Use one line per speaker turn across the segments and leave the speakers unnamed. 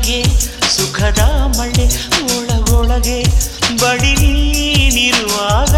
ಎದೆಯೊಳಗೆ ಸುಖದ ಮಳೆ ಒಳಗೊಳಗೆ ಬಡಿ ನೀನಿರುವಾಗ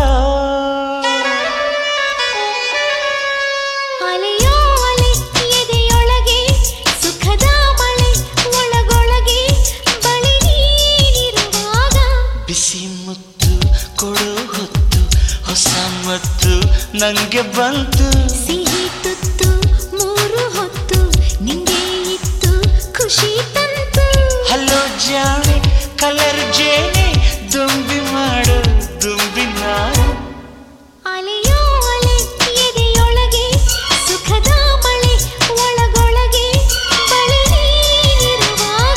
ಅಲೆಯೋ ಅಲೆ ಎದೆಯೊಳಗೆ ಸುಖದ ಮಳೆ ಒಳಗೊಳಗೆ ಬಳಿ ನೀನಿರುವಾಗ
ಬಿಸಿ ಮುತ್ತು ಕೊಡು ಹೊತ್ತು ಹೊಸ ಮತ್ತು ನಂಗೆ ಬಂತು
ಸಿಹಿ ತುತ್ತು ಮೂರು ಹೊತ್ತು ನಿಂಗೆ ಇತ್ತು ಖುಷಿ ತಂತು
ಹಲೋ ಜಾಣೆ ಕಲರ್ ಜೇನೆ ದುಂಬಿ ಮಾಡು ದುಂಬಿ ನಾನು
ಅಲೆಯೋ ಅಲೆ ಎದೆಯೊಳಗೆ ಸುಖದ ಮಳೆ ಒಳಗೊಳಗೆ ಬಳಿ ನೀನಿರುವಾಗ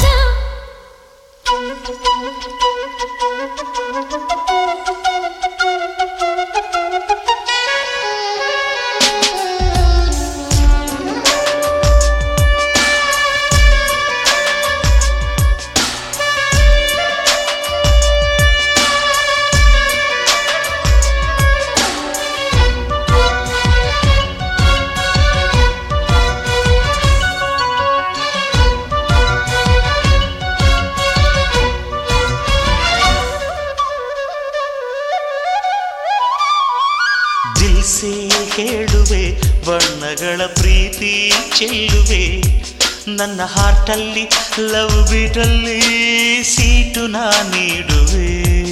ದಿಲ್ಸೆ ಹೇಳುವೆ ಬಣ್ಣಗಳ ಪ್ರೀತಿ ಚೆಲ್ಲುವೆ ನನ್ನ ಹಾರ್ಟಲ್ಲಿ ಲವ್ ಬೀಟಲ್ಲಿ ಸೀಟು ನಾ ನೀಡುವೆ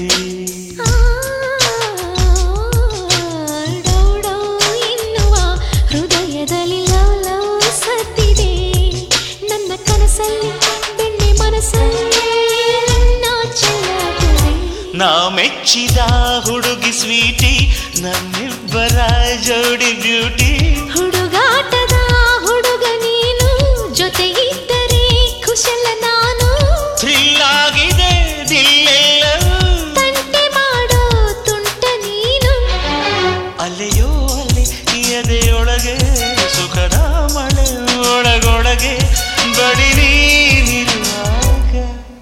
ಡೌಡೌ ಎನ್ನುವ ಹೃದಯದಲ್ಲಿ ಲವ್ ಲವ್ ಸತ್ತಿದೆ ನನ್ನ ಕನಸಲ್ಲಿ ಬೆಣ್ಣೆ ಮನಸ್ಸಲ್ಲಿ ನಿನ್ನ ಚೆಲ್ಲುತ್ತದೆ
ನಾ ಮೆಚ್ಚಿದ ಹುಡುಗಿ ಸ್ವೀಟಿ ನಮ್ಮಿಬ್ಬರ ಜೋಡಿ ಬ್ಯೂಟಿ
ಹುಡುಗಾಟದ ಹುಡುಗ ನೀನು ಜೊತೆಗಿದ್ದರೆ ಕುಶಲ ನಾನು
ಥ್ರಿಲ್ ಆಗಿದೆ ದಿಲ್ಲೆಲ್ಲವೂ
ತಂಟೆ ಮಾಡೋ ತುಂಟ ನೀನು
ಅಲೆಯೋ ಅಲೆ ಎದೆಯೊಳಗೆ ಸುಖದ ಮಳೆ ಒಳಗೊಳಗೆ ಬಡಿ ನೀನಿರುವಾಗ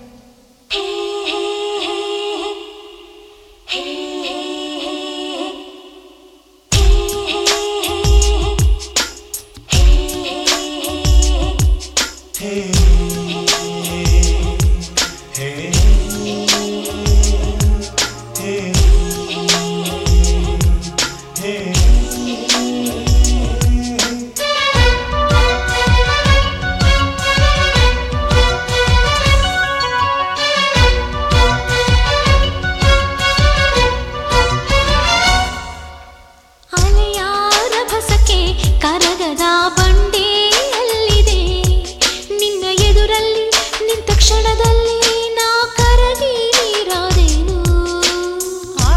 ಅಲೆಯಾರ ಭಸಕ್ಕೆ ಕರಗದ ಬಂಡೆ ಅಲ್ಲಿದೆ ನಿನ್ನ ಎದುರಲ್ಲಿ ನಿಂತ ಕ್ಷಣದಲ್ಲಿ ನಾ ಕರಗಿ ನೀರಾದೇನು
ಆ,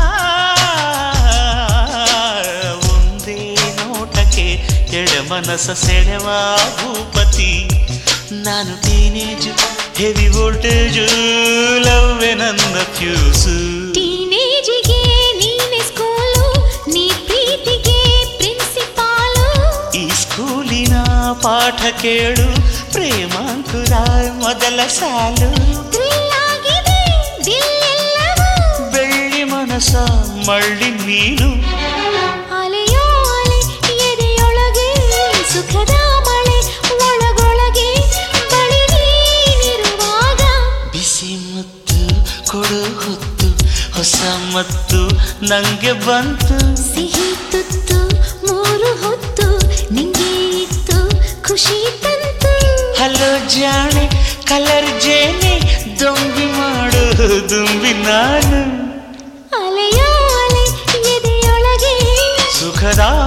ಒಂದೇ ನೋಟಕ್ಕೆ ಎಡ ಮನಸ್ಸ ಸೆಳೆವ ಭೂಪತಿ ನಾನು ಟೀನೇಜು ಹೆವಿ ವೋಲ್ಟೇಜು ಲವ್ವೆ ನನ್ನ ಫ್ಯೂಸು
ಟೀನೇಜಿಗೆ ನೀನೆ ಸ್ಕೂಲು ನೀ ಪ್ರೀತಿಗೆ ಪ್ರಿನ್ಸಿಪಾಲು
ಈ ಸ್ಕೂಲಿನ ಪಾಠ ಕೇಳು ಪ್ರೇಮಾಂಕುರ ಮೊದಲ ಸಾಲು
ಥ್ರಿಲ್ ಆಗಿದೆ ದಿಲ್ಲೆಲ್ಲವೂ
ಬೆಳ್ಳಿ ಮನಸ ಮಳ್ಳಿ ನೀನು
ಅಲೆಯೋ ಅಲೆ ಎದೆಯೊಳಗೆ ಸುಖದ ಮಳೆ ಒಳಗೊಳಗೆ ಬಳಿ ನೀನಿರುವಾಗ
ಬಿಸಿ ಮುತ್ತು ಕೊಡು ಹೊತ್ತು ಹೊಸ ಮತ್ತು ನಂಗೆ ಬಂತು
ಸಿಹಿ ತುತ್ತು ಮೂರು ಹೊತ್ತು ನಿಂಗೆ ಇತ್ತು ಖುಷಿ ತಂತು
ಹಲೋ ಜಾಣೆ ಕಲರ್ ಜೇನೆ ದೊಂಬಿ ಮಾಡು ದುಂಬಿ ನಾನು
ಅಲೆಯೋ ಅಲೆ ಎದೆಯೊಳಗೆ
ಸುಖದ